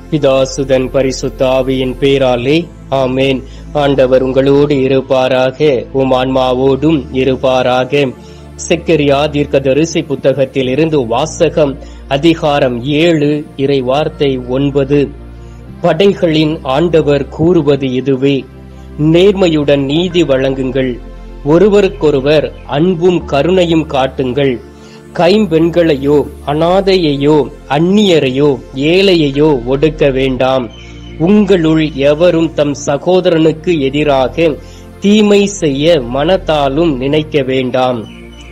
பிதாசுதன் பரிசுத்த ஆவியின் பேராலே ஆமேன் ஆண்டவர் உங்களோடு இருப்பாராக உம் ஆன்மாவோடும் இருப்பாராக செக்கரியா தீர்க்கதரிசி புத்தகத்தில் இருந்து வாசகம் அதிகாரம் ஏழு இறை வார்த்தை ஒன்பது படைகளின் ஆண்டவர் கூறுவது இதுவே நேர்மையுடன் நீதி வழங்குங்கள் ஒருவருக்கொருவர் அன்பும் கருணையும் காட்டுங்கள் கைம்பெண்களையோ அனாதையையோ அந்நியரையோ ஏழையையோ ஒடுக்க வேண்டாம் உங்களுள் எவரும் தம் சகோதரனுக்கு எதிராக தீமை செய்ய மனத்தாலும் நினைக்க வேண்டாம்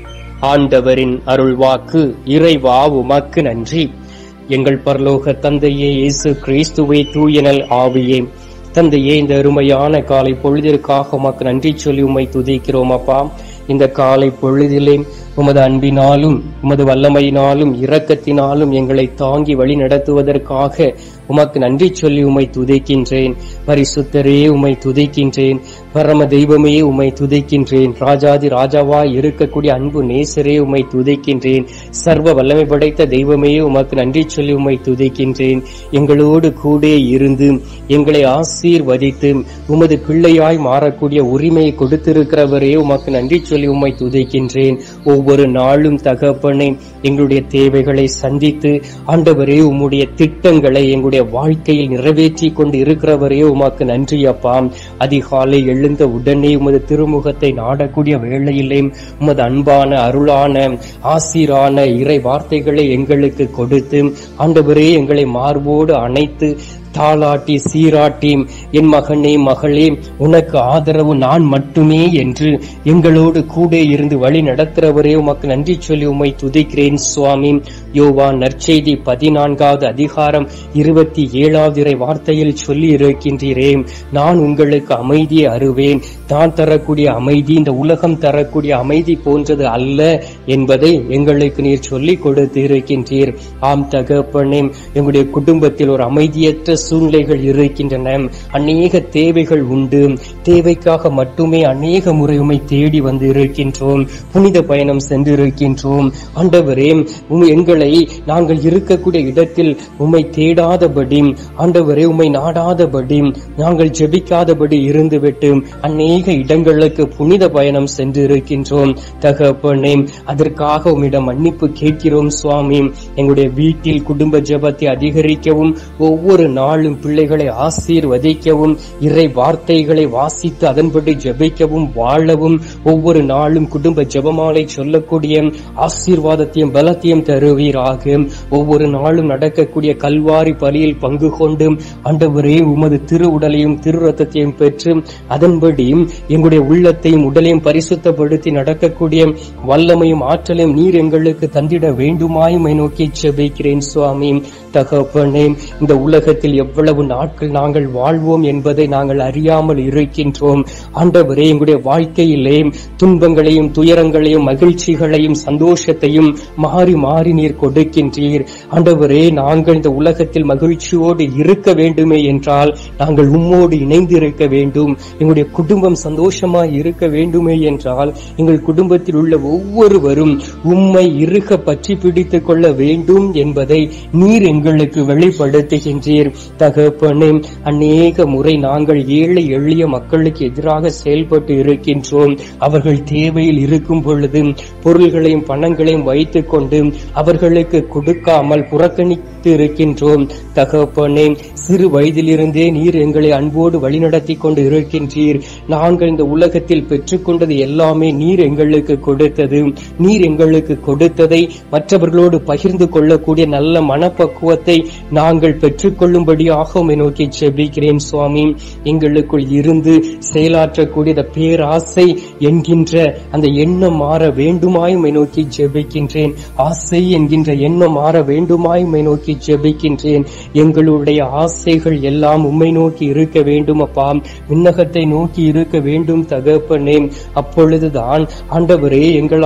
ஆண்டவரின் அருள்வாக்கு இறைவா உமக்கு நன்றி எங்கள் பரலோக தந்தையே இயேசு கிறிஸ்துவே தூயனல் ஆவியே தந்தையே இந்த அருமையான காலை பொழுதிற்காக உமக்கு நன்றி சொல்லி உம்மை துதிக்கிறோம் அப்பா இந்த காலை பொழுதிலே உமது அன்பினாலும் உமது வல்லமையினாலும் இரக்கத்தினாலும் எங்களை தாங்கி வழி நடத்துவதற்காக உமக்கு நன்றி சொல்லி உம்மை துதிக்கின்றேன் பரிசுத்தரே உம்மை துதிக்கின்றேன் பரம தெய்வமே உம்மை துதிக்கின்றேன் ராஜாதி ராஜாவா இருக்கக்கூடிய அன்பு நேசரே உம்மை துதிக்கின்றேன் சர்வ வல்லமை படைத்த தெய்வமே உமக்கு நன்றி சொல்லி உம்மை துதிக்கின்றேன் எங்களோடு கூட இருந்து எங்களை ஆசீர்வதித்து உமது பிள்ளையாய் மாறக்கூடிய உரிமையை கொடுத்திருக்கிறவரே உமக்கு நன்றி சொல்லி உம்மை துதிக்கின்றேன் ஒவ்வொரு நாளும் தகப்பனே எங்களுடைய தேவைகளை சந்தித்து ஆண்டவரே உம்முடைய திட்டங்களை எங்களுடைய வாழ்க்கையில் நிறைவேற்றி கொண்டு இருக்கிறவரே உமக்கு நன்றி அப்பா அதிகாலை எழுந்த உடனே உமது திருமுகத்தை நாடக்கூடிய வேளையிலே உமது அன்பான அருளான ஆசீரான இறை வார்த்தைகளை எங்களுக்கு கொடுத்து ஆண்டவரே எங்களை மார்போடு அணைத்து தாளாட்டி சீராட்டி என் மகனே மகளே உனக்கு ஆதரவு நான் மட்டுமே என்று எங்களோடு கூட இருந்து வழி நடத்துறவரே உமக்கு நன்றி சொல்லி உம்மை துதிக்கிறேன் சுவாமி யோவா நற்செய்தி பதினான்காவது அதிகாரம் இருபத்தி ஏழாவது இறை வார்த்தையில் சொல்லி இருக்கின்றீரே நான் உங்களுக்கு அமைதியை அருவேன் தான் தரக்கூடிய அமைதி இந்த உலகம் தரக்கூடிய அமைதி போன்றது அல்ல என்பதை எங்களுக்கு நீர் சொல்லிக் கொடுத்து இருக்கின்றீர் ஆம் தகப்பனே எங்களுடைய குடும்பத்தில் ஒரு அமைதியற்ற சூழ்நிலைகள் இருக்கின்றன அநேக தேவைகள் உண்டு தேவைக்காக மட்டுமே அநேக முறை உம்மை தேடி வந்து இருக்கின்றோம் புனித பயணம் சென்று இருக்கின்றோம் ஆண்டவரே உம் எங்களை நாங்கள் இருக்கக்கூடிய இடத்தில் உம்மை தேடாதபடி ஆண்டவரே உம்மை நாடாதபடி நாங்கள் ஜெபிக்காதபடி இருந்துவிட்டு அநேக இடங்களுக்கு புனித பயணம் சென்று இருக்கின்றோம் தகப்பனே அதற்காக உம்மிடம் மன்னிப்பு கேட்கிறோம் சுவாமி எங்களுடைய வீட்டில் குடும்ப ஜெபத்தை அதிகரிக்கவும் ஒவ்வொரு நாளும் பிள்ளைகளை ஆசீர்வதிக்கவும் இறை வார்த்தைகளை வாசித்து அதன்படி ஜெபிக்கவும் வாழவும் ஒவ்வொரு நாளும் குடும்ப ஜெபமாலை சொல்லக்கூடிய ஆசீர்வாதத்தையும் பலத்தையும் தருவீராக ஒவ்வொரு நாளும் நடக்கக்கூடிய கல்வாரி பலியில் பங்கு கொண்டு ஆண்டவரே உமது திரு உடலையும் திரு ரத்தத்தையும் பெற்று அதன்படி எங்களுடைய உள்ளத்தையும் உடலையும் பரிசுத்தப்படுத்தி நடக்கக்கூடிய வல்லமையும் ஆற்றலையும் நீர் எங்களுக்கு தந்திட வேண்டுமாயுமை நோக்கி செபிக்கிறேன் சுவாமி தகப்பனே இந்த உலகத்தில் எவ்வளவு நாட்கள் நாங்கள் வாழ்வோம் என்பதை நாங்கள் அறியாமல் இருக்கின்றோம் ஆண்டவரே எங்களுடைய வாழ்க்கையிலே துன்பங்களையும் துயரங்களையும் மகிழ்ச்சிகளையும் சந்தோஷத்தையும் மாறி மாறி நீர் கொடுக்கின்றீர் ஆண்டவரே நாங்கள் இந்த உலகத்தில் மகிழ்ச்சியோடு இருக்க வேண்டுமே என்றால் நாங்கள் உம்மோடு இணைந்து இருக்க வேண்டும் எங்களுடைய குடும்பம் சந்தோஷமாய் இருக்க வேண்டுமே என்றால் எங்கள் குடும்பத்தில் உள்ள ஒவ்வொருவரும் உம்மை இருக பற்றி பிடித்துக் கொள்ள வேண்டும் என்பதை நீர் எங்களுக்கு வெளிப்படுத்துகின்றீர் தகப்பனே அநேக முறை நாங்கள் ஏழை எளிய மக்களுக்கு எதிராக செயல்பட்டு இருக்கின்றோம் அவர்கள் தேவையில் இருக்கும் பொழுது பொருள்களையும் பணங்களையும் வைத்துக் கொண்டு அவர்களுக்கு கொடுக்காமல் புறக்கணித்து இருக்கின்றோம் தகப்பனே சிறு வயதிலிருந்தே நீர் எங்களை அன்போடு வழிநடத்தி கொண்டு இருக்கின்றீர் நாங்கள் இந்த உலகத்தில் பெற்றுக்கொண்டது எல்லாமே நீர் எங்களுக்கு கொடுத்தது நீர் எங்களுக்கு கொடுத்ததை மற்றவர்களோடு பகிர்ந்து கொள்ளக்கூடிய நல்ல மனப்பக்குவத்தை நாங்கள் பெற்றுக்கொள்ளும்படியாக உம்மை நோக்கி செபிக்கிறேன் சுவாமி எங்களுக்குள் இருந்து செயலாற்றக்கூடிய இந்த பேராசை என்கின்ற அந்த எண்ணம் மாற வேண்டுமாய் உம்மை நோக்கி ஜெபிக்கின்றேன் ஆசை என்கின்ற எண்ணம் மாற வேண்டுமாய் உம்மை நோக்கி ஜெபிக்கின்றேன் எங்களுடைய ஆசைகள் எல்லாம் உம்மை நோக்கி இருக்க வேண்டும் அப்பா விண்ணகத்தை நோக்கி இருக்க வேண்டும் தகப்பனே அப்பொழுதுதான் ஆண்டவரே எங்களால் இந்த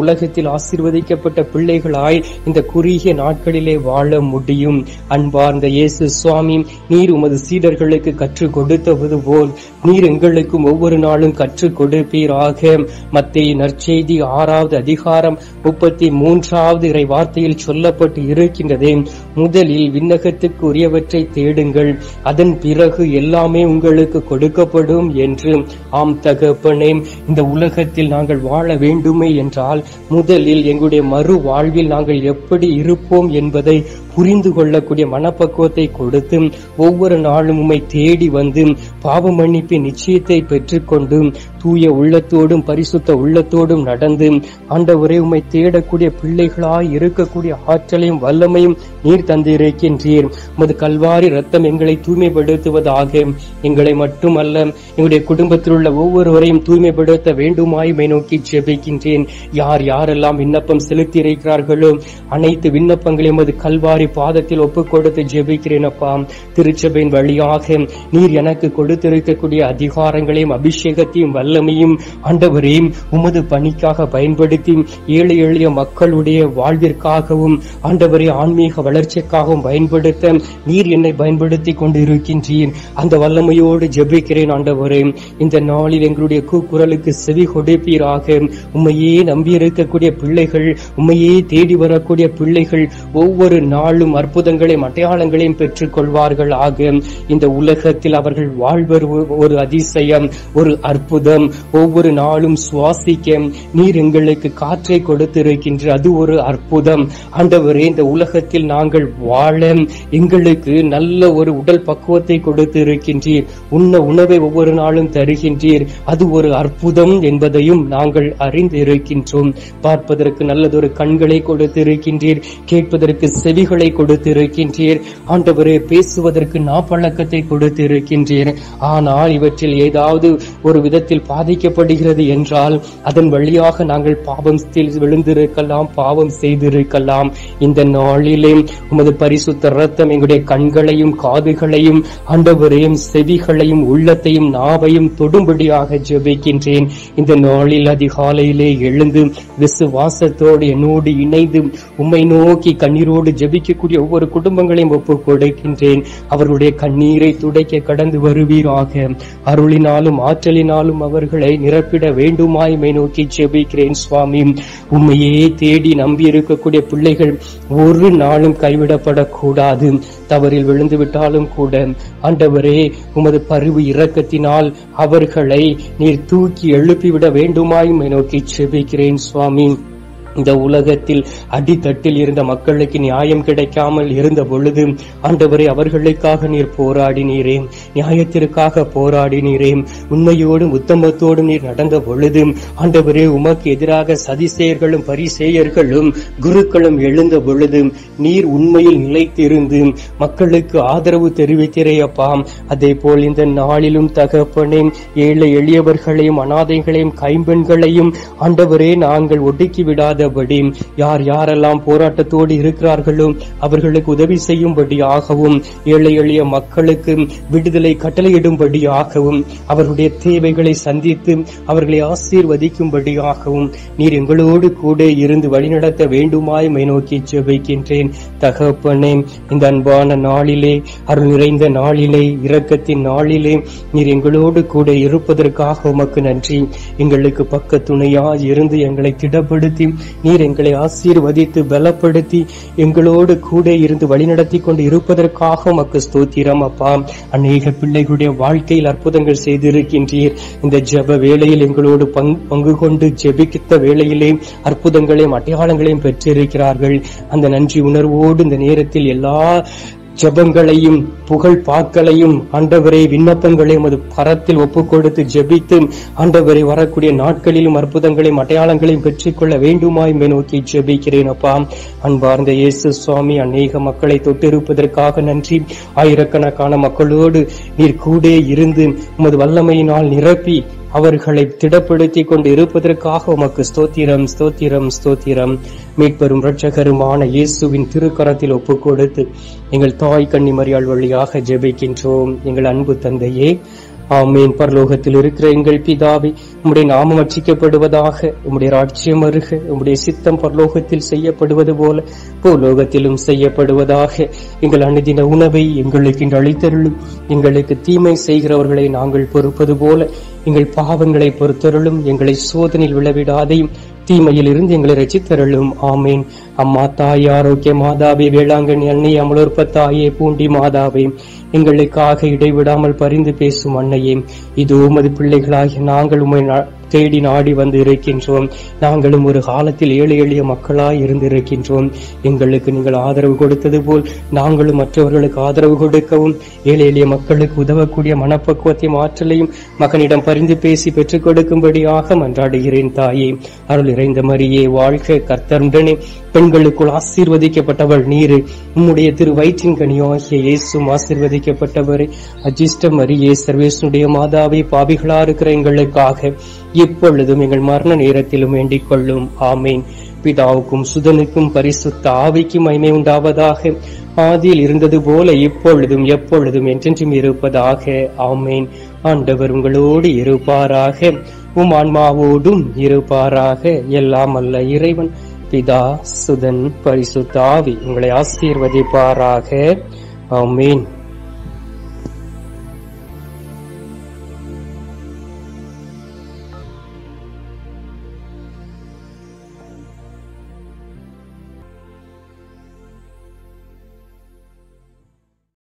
உலகத்தில் ஆசீர்வதிக்கப்பட்ட பிள்ளைகளாய் இந்த குறுகிய நாட்களிலே வாழ முடியும் அன்பார்ந்த இயேசு சுவாமி நீர் உமது சீடர்களுக்கு கற்றுக் கொடுத்தது போல் நீர் எங்களுக்கும் ஒவ்வொரு நாளும் கற்றுக் கொடுப்பீராக மத்திய நற்செய்தி ஆறாவது அதிகாரம் முப்பத்தி மூன்றாவது இறை வார்த்தையில் சொல்லப்பட்டு இருக்கின்றதே முதலில் விண்ணகத்துக்கு உரியவற்றை தேடுங்கள் அதன் பிறகு எல்லாமே உங்களுக்கு கொடுக்கப்படும் என்று ஆம் தகப்பனே இந்த உலகத்தில் நாங்கள் வாழ வேண்டுமே என்றால் முதலில் எங்களுடைய மறு வாழ்வில் நாங்கள் எப்படி இருப்போம் என்பதை புரிந்து கொள்ளக்கூடிய மனப்பக்குவத்தை கொடுத்து ஒவ்வொரு நாளும் உம்மை தேடி வந்து பாவ மன்னிப்பின் நிச்சயத்தை பெற்றுக்கொண்டு தூய உள்ளத்தோடும் பரிசுத்த உள்ளத்தோடும் நடந்து ஆண்டவரே உம்மை தேடக்கூடிய பிள்ளைகளாய் இருக்கக்கூடிய ஆற்றலையும் வல்லமையும் நீர் தந்திருக்கின்றீர் உமது கல்வாரி ரத்தம் எங்களை தூய்மைப்படுத்துவதாக எங்களை மட்டுமல்ல எங்களுடைய குடும்பத்தில் உள்ள ஒவ்வொருவரையும் தூய்மைப்படுத்த வேண்டுமாய் நோக்கி ஜெபிக்கின்றேன் யார் யாரெல்லாம் விண்ணப்பம் செலுத்தி இருக்கிறார்களோ அனைத்து விண்ணப்பங்களையும் அது கல்வாரி பாதத்தில் ஒப்புக் கொடுத்து ஜெபிக்கிறேன் அப்பா திருச்சபையின் வழியாக நீர் எனக்கு கொடுத்திருக்கக்கூடிய அதிகாரங்களையும் அபிஷேகத்தையும் வல்லமையும் ஆண்டவரையும் உமது பணிக்காக பயன்படுத்தி ஏழை எளிய மக்களுடைய வாழ்விற்காகவும் ஆண்டவரை ஆன்மீக வளர்ச்சிக்காகவும் பயன்படுத்த நீர் என்னை பயன்படுத்தி கொண்டு இருக்கின்றீர் அந்த வல்லமையோடு ஜெபிக்கிறேன் ஆண்டவரே இந்த நாளில் எங்களுடைய கூக்குரலுக்கு செவி கொடுப்பீராக உண்மையே நம்பி இருக்கக்கூடிய பிள்ளைகள் உண்மையே தேடி வரக்கூடிய பிள்ளைகள் ஒவ்வொரு நாளும் அற்புதங்களையும் அடையாளங்களையும் பெற்றுக் கொள்வார்கள் ஆக இந்த உலகத்தில் அவர்கள் வாழ்வர் ஒரு அதிசயம் ஒரு அற்புதம் ஒவ்வொரு நாளும் சுவாசிக்க நீர் எங்களுக்கு காற்றை கொடுத்திருக்கின்ற அது ஒரு அற்புதம் ஆண்டவரே இந்த உலகத்தில் நாங்கள் வாழ எங்களுக்கு நல்ல ஒரு உடல் பக்குவத்தை கொடுத்து இருக்கின்றீர் உண்ண உணவை ஒவ்வொரு நாளும் தருகின்றீர் அது ஒரு அற்புதம் என்பதையும் நாங்கள் அறிந்து இருக்கின்றோம் பார்ப்பதற்கு நல்லதொரு கண்களை கொடுத்து இருக்கின்றீர் கேட்பதற்கு செவிகளை கொடுத்து இருக்கின்றீர் ஆண்டவரே பேசுவதற்கு நாப்பழக்கத்தை கொடுத்து இருக்கின்றீர் ஆனால் இவற்றில் ஏதாவது ஒரு விதத்தில் பாதிக்கப்படுகிறது என்றால் அதன் வழியாக நாங்கள் பாவத்தில் விழுந்திருக்கலாம் பாவம் செய்திருக்கலாம் இந்த நாளிலே உமது பரிசுத்த ரத்தம் எங்களுடைய கண்களையும் காதுகளையும் ஆண்டவரையும் செவிகளையும் உள்ளத்தையும் நாவையும் தொடும்படியாக ஜெபிக்கின்றேன் இந்த நாளில் அதிகாலையிலே எழுந்து விசுவாசத்தோடு என்னோடு இணைந்து உம்மை நோக்கி கண்ணீரோடு ஜெபிக்கக்கூடிய ஒவ்வொரு குடும்பங்களையும் ஒப்புக் கொடுக்கின்றேன் அவர்களுடைய கண்ணீரை துடைக்க கடந்து வருவீராக அருளினாலும் ஆற்றலினாலும் அவர்களை நிரப்பிட வேண்டுமாய் மை நோக்கி ஜெபிக்கிறேன் சுவாமி உண்மையே தேடி நம்பி இருக்கக்கூடிய பிள்ளைகள் ஒரு நாளும் கைவிடப்படக்கூடாது தவறில் விழுந்து விட்டாலும் கூட ஆண்டவரே உமது பரிவு இரக்கத்தினால் அவர்களை நீர் தூக்கி எழுப்பிவிட வேண்டுமாய் மை நோக்கி ஜெபிக்கிறேன் சுவாமி இந்த உலகத்தில் அடித்தட்டில் இருந்த மக்களுக்கு நியாயம் கிடைக்காமல் இருந்த பொழுது ஆண்டவரை அவர்களுக்காக நீர் போராடினீரே நியாயத்திற்காக போராடினீரே உண்மையோடும் உத்தமத்தோடும் நீர் நடந்த பொழுது ஆண்டவரே உமக்கு எதிராக சதிசேயர்களும் பரிசேயர்களும் குருக்களும் எழுந்த பொழுது நீர் உண்மையில் நிலைத்திருந்து மக்களுக்கு ஆதரவு தெரிவிக்கிறேயப்பா அதே போல் இந்த நாளிலும் தகப்பனே ஏழை எளியவர்களையும் அனாதைகளையும் கைம்பெண்களையும் ஆண்டவரே நாங்கள் ஒடுக்கி விடாதபடி யார் யாரெல்லாம் போராட்டத்தோடு இருக்கிறார்களோ அவர்களுக்கு உதவி செய்யும்படியாகவும் ஏழை எளிய மக்களுக்கு விடுதலை கட்டளையிடும்படியாகவும் அவர்களுடைய தேவைகளை சந்தித்து அவர்களை ஆசீர்வதிக்கும்படியாகவும் நீர் எங்களோடு கூட இருந்து வழிநடத்த வேண்டுமாய் மை நோக்கி ஜெபிக்கின்றேன் தகப்பனே இந்த அன்பான நாளிலே அருள் நிறைந்த நாளிலே இரக்கத்தின் நாளிலே நீர் எங்களோடு கூட இருப்பதற்காக உமக்கு நன்றி எங்களுக்கு பக்க துணையாய் இருந்து எங்களை திடப்படுத்தி நீர் எங்களை ஆசீர்வதித்து பலப்படுத்தி எங்களோடு கூட இருந்து வழிநடத்தி கொண்டு இருப்பதற்காக உமக்கு ஸ்தோத்திரம் அப்பா அநேக பிள்ளைகளுடைய வாழ்க்கையில் அற்புதங்கள் செய்திருக்கின்றீர் இந்த ஜெப வேளையில் எங்களோடு பங்கு பங்கு கொண்டு ஜெபிக்கித்த வேளையிலே அற்புதங்களையும் அடையாளங்களையும் பெற்றிருக்கிறார்கள் அந்த நன்றி உணர்வோடு இந்த நேரத்தில் எல்லா ஜெபங்களையும் புகழ் பாக்களையும் ஆண்டவரை விண்ணப்பங்களையும் அது பரத்தில் ஒப்புக் கொடுத்து ஜெபித்து ஆண்டவரை வரக்கூடிய நாட்களிலும் அற்புதங்களையும் அடையாளங்களையும் பெற்றுக்கொள்ள வேண்டுமாய் மே நோக்கி ஜெபிக்கிறேன் அப்பா அன்பார்ந்த இயேசு சுவாமி அநேக மக்களை தொட்டிருப்பதற்காக நன்றி ஆயிரக்கணக்கான மக்களோடு நீர் கூட இருந்து உமது வல்லமையினால் நிரப்பி அவர்களை திடப்படுத்தி கொண்டு இருப்பதற்காக உமக்கு ஸ்தோத்திரம் ஸ்தோத்திரம் ஸ்தோத்திரம் மீட்பெரும் இரட்சகருமான இயேசுவின் திருக்கரத்தில் ஒப்புக் கொடுத்து எங்கள் தாய் கன்னிமரியாள் வழியாக ஜெபிக்கின்றோம் எங்கள் அன்பு தந்தையே ஆமேன் பரலோகத்தில் இருக்கிற எங்கள் பிதாவே உம்முடைய நாமம் அர்ச்சிக்கப்படுவதாக உம்முடைய ராட்சியம் வருக உம்முடைய சித்தம் பரலோகத்தில் செய்யப்படுவது போல பூலோகத்திலும் செய்யப்படுவதாக எங்கள் அனுதின உணவை எங்களுக்கு இன்று அளித்தருளும் எங்களுக்கு தீமை செய்கிறவர்களை நாங்கள் பொறுப்பது போல எங்கள் பாவங்களை பொறுத்தருளும் எங்களை சோதனையில் விழவிடாதையும் தீமையில் இருந்து எங்களை ரசித்தருளும் ஆமேன் அம்மா தாய் ஆரோக்கிய மாதாவே வேளாங்கண்ணி அன்னை அமலோற்ப தாயே பூண்டி மாதாவே எங்களுக்காக இடைவிடாமல் பரிந்து பேசும் அன்னையே இது உமது பிள்ளைகளாகிய நாங்கள் உம்மை நா- தேடி நாடி வந்து இருக்கின்றோம் நாங்களும் ஒரு காலத்தில் ஏழை எளிய மக்களாய் இருந்திருக்கின்றோம் எங்களுக்கு நீங்கள் ஆதரவு கொடுத்தது போல் நாங்களும் மற்றவர்களுக்கு ஆதரவு கொடுக்கவும் ஏழை எளிய மக்களுக்கு உதவக்கூடிய மனப்பக்குவத்தையும் ஆற்றலையும் மகனிடம் பரிந்து பேசி பெற்றுக் கொடுக்கும்படியாக மன்றாடுகிறேன் தாயே அருள் இறைந்த மரியே வாழ்க கர்த்தருடனே பெண்களுக்குள் ஆசீர்வதிக்கப்பட்டவள் நீரு உம்முடைய திரு வயிற்றின் கனியாகிய இயேசும் ஆசீர்வதிக்கப்பட்டவரே அஜிஷ்ட மரியே சர்வேசனுடைய மாதாவே பாவிகளா இருக்கிற எங்களுக்காக இப்பொழுதும் எங்கள் மரண நேரத்திலும் வேண்டிக் கொள்ளும் ஆமேன் பிதாவுக்கும் சுதனுக்கும் பரிசுத்த ஆவிக்கும் மகிமை உண்டாவதாக ஆதியில் இருந்தது போல இப்பொழுதும் எப்பொழுதும் என்றென்றும் இருப்பதாக ஆமேன் ஆண்டவர் உங்களோடு இருப்பாராக உம் ஆன்மாவோடும் இருப்பாராக எல்லாம் அல்ல இறைவன் பிதா சுதன் பரிசுத்த ஆவி உங்களை ஆசீர்வதிப்பாராக ஆமேன்